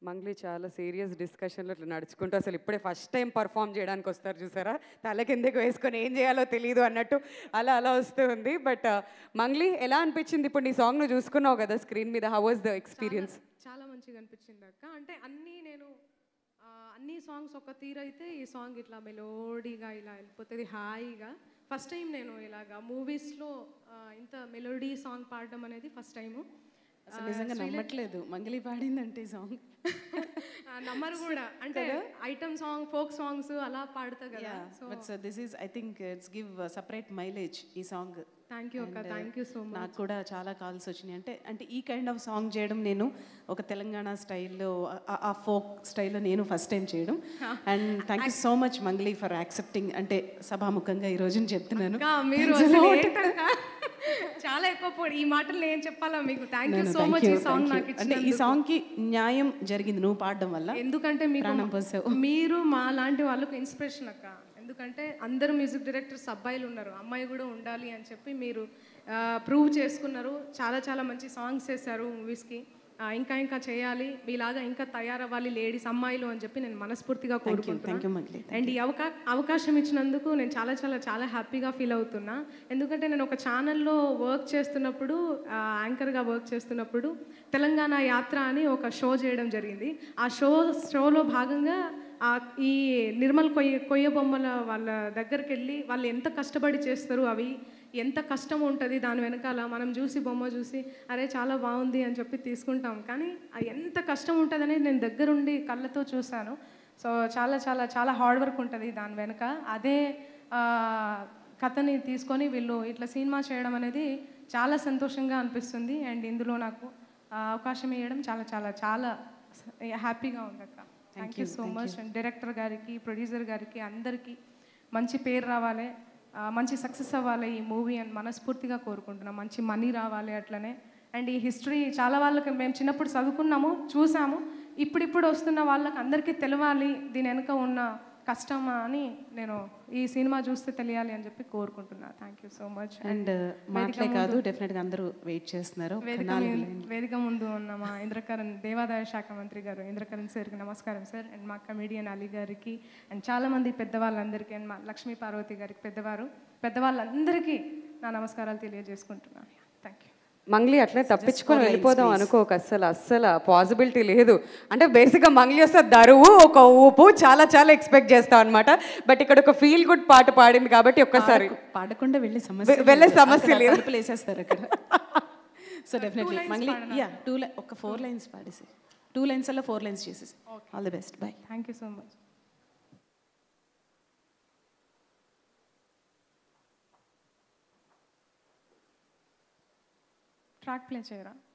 మంగ్లీ చాలా సీరియస్ డిస్కషన్లో ఇట్లా నడుచుకుంటూ అసలు ఇప్పుడే ఫస్ట్ టైం పర్ఫామ్ చేయడానికి వస్తారు చూసారా తల కిందకి వేసుకొని ఏం చేయాలో తెలియదు అన్నట్టు అలా అలా వస్తూ ఉంది బట్ మంగ్లీ ఎలా అనిపించింది ఇప్పుడు నీ సాంగ్ నువ్వు చూసుకున్నావు కదా స్క్రీన్ మీద హౌ వాజ్ ద ఎక్స్పీరియన్స్ చాలా మంచిగా అనిపించింది అక్క అంటే అన్నీ నేను ఆ, అన్ని సాంగ్స్ ఒక తీరైతే ఈ సాంగ్ ఇట్లా మెలోడీగా ఇలా వెళ్ళిపోతుంది హాయిగా ఫస్ట్ టైం నేను ఇలాగా మూవీస్లో ఇంత మెలోడీ సాంగ్ పాడడం అనేది ఫస్ట్ టైము అసలు నిజంగా నమ్మట్లేదు మంగళి పాడిందంటే సాంగ్ నమ్మరు కూడా అంటే ఐటమ్ సాంగ్ ఫోక్ సాంగ్స్ అలా పాడతా కదా so but this is I think it's give separate mileage ఈ సాంగ్ థ్యాంక్ యూ అక్క థ్యాంక్ యూ సో మచ్ నాకు కూడా చాలా కాల్స్ వచ్చినాయి అంటే అంటే ఈ కైండ్ ఆఫ్ సాంగ్ చేయడం నేను ఒక తెలంగాణ స్టైల్లో ఆ ఫోక్ స్టైల్లో నేను ఫస్ట్ టైం చేయడం and thank you so much Mangli for accepting అంటే సభాముఖంగా ఈ రోజున చెప్తున్నాను అక్క, మీరు అసలు ఏంటక్క? చాలా ఎక్కువ పొడి ఈ మాటలు నేను చెప్పాలా మీకు thank you No, no, so thank much you, ఈ సాంగ్ thank you. నాకు అంటే ఈ ఇచ్చిన సాంగ్ కి న్యాయం జరిగింది నువ్వు పాడడం వల్ల ఎందుకంటే మీకు ప్రాణం పోసావు మీరు మా లాంటి వాళ్ళకు ఇన్స్పిరేషన్ అక్క ఎందుకంటే అందరు మ్యూజిక్ డైరెక్టర్స్ అబ్బాయిలు ఉన్నారు అమ్మాయి కూడా ఉండాలి అని చెప్పి మీరు ప్రూవ్ చేసుకున్నారు చాలా చాలా మంచి సాంగ్స్ చేశారు మూవీస్కి ఇంకా ఇంకా చేయాలి మీలాగా ఇంకా తయారవ్వాలి లేడీస్ అమ్మాయిలు అని చెప్పి నేను మనస్ఫూర్తిగా థ్యాంక్ యూ కోరుకుంటున్నాను మంగ్లీ అండ్ ఈ అవకా అవకాశం ఇచ్చినందుకు నేను చాలా చాలా చాలా హ్యాపీగా ఫీల్ అవుతున్నా ఎందుకంటే నేను ఒక ఛానల్లో వర్క్ చేస్తున్నప్పుడు ఆ, యాంకర్గా వర్క్ చేస్తున్నప్పుడు తెలంగాణ యాత్ర అని ఒక షో చేయడం జరిగింది ఆ షో షోలో భాగంగా ఆ ఈ నిర్మల్ కొయ్య కొయ్య బొమ్మల వాళ్ళ దగ్గరికి వెళ్ళి వాళ్ళు ఎంత కష్టపడి చేస్తారు అవి ఎంత కష్టం ఉంటుంది దాని వెనకాల మనం చూసి బొమ్మ చూసి అరే చాలా బాగుంది అని చెప్పి తీసుకుంటాం కానీ అది ఎంత కష్టం ఉంటుంది అనేది నేను దగ్గరుండి కళ్ళతో చూశాను సో చాలా చాలా చాలా హార్డ్ వర్క్ ఉంటుంది దాని వెనుక అదే ఆ, కథని తీసుకొని వీళ్ళు ఇట్లా సినిమా చేయడం అనేది చాలా సంతోషంగా అనిపిస్తుంది అండ్ ఇందులో నాకు ఆ, అవకాశం ఇవ్వడం చాలా చాలా చాలా హ్యాపీగా ఉంది అక్క thank you so much and director గారికి ప్రొడ్యూసర్ గారికి అందరికీ మంచి పేరు రావాలి ఆ, మంచి సక్సెస్ అవ్వాలి ఈ మూవీ అని మనస్ఫూర్తిగా కోరుకుంటున్నాం మంచి మనీ రావాలి అట్లనే అండ్ ఈ హిస్టరీ చాలా వాళ్ళకి మేము చిన్నప్పుడు చదువుకున్నాము చూసాము ఇప్పుడిప్పుడు వస్తున్న వాళ్ళకి అందరికీ తెలవాలి దీని వెనుక ఉన్న కష్టమా అని నేను ఈ సినిమా చూస్తే తెలియాలి అని చెప్పి కోరుకుంటున్నా thank you so much and మాటలే కాదు డెఫినెట్గా అందరూ వెయిట్ చేస్తున్నారు ఒక వేదిక నాలుగు మీద- వేదిక ముందు ఉన్న మా ఇంద్రకరణ్ దేవాదాయ శాఖ మంత్రి గారు ఇంద్రకరణ్ సార్కి నమస్కారం సార్ అండ్ మా కమిడియన్ అలీ గారికి అండ్ చాలా మంది పెద్దవాళ్ళందరికీ అండ్ మా లక్ష్మీ పార్వతి గారికి పెద్దవారు పెద్దవాళ్ళందరికీ నా నమస్కారాలు తెలియజేసుకుంటున్నాను థ్యాంక్ యూ మంగ్లీ అట్లే తప్పించుకొని వెళ్ళిపోదాం అనుకోక అస్సలు అస్సలు పాసిబిలిటీ లేదు అంటే బేసిక్గా మంగ్లీ వస్తే దరువు ఒక ఊపు చాలా చాలా ఎక్స్పెక్ట్ చేస్తాం అనమాట బట్ ఇక్కడ ఒక ఫీల్ గుడ్ పాట పాడింది కాబట్టి ఒక్కసారి పాడకుండా వెళ్ళే సమస్య వె- వెళ్ళే సమస్య లేదు. తలుపులు వేసేస్తారు అక్కడ so definitely Mangli yeah two ఒక ఫోర్ లైన్స్ పాడేసి టూ లైన్స్ అలా ఫోర్ లైన్స్ చేసేసి all the best bye thank you so much track play చేయరా